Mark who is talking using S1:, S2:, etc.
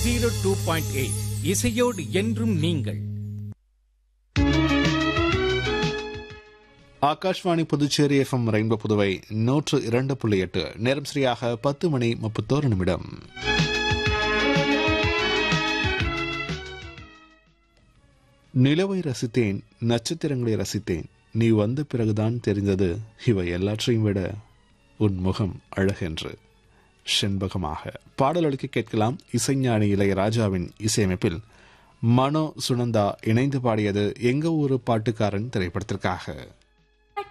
S1: zero two point eight இசையோடு என்றும் நீங்கள்
S2: ஆகாஷ்வாணி புதுச்சேரி எஃப்எம் ரெயின்போ புதுவை நூற்று இரண்டு புள்ளி எட்டு நேரம் சரியாக பத்து மணி முப்பத்தோரு நிமிடம் நிலவை ரசித்தேன் நட்சத்திரங்களை ரசித்தேன் நீ வந்த பிறகுதான் தெரிந்தது இவை எல்லாற்றையும் விட உன் முகம் அழகென்று செண்பகமாக பாடலுக்கு கேட்கலாம் இசைஞானி இளையராஜாவின் இசையமைப்பில் மனோ சுனந்தா இணைந்து பாடியது எங்க ஊரு பாட்டுக்காரன் திரைப்படத்திற்காக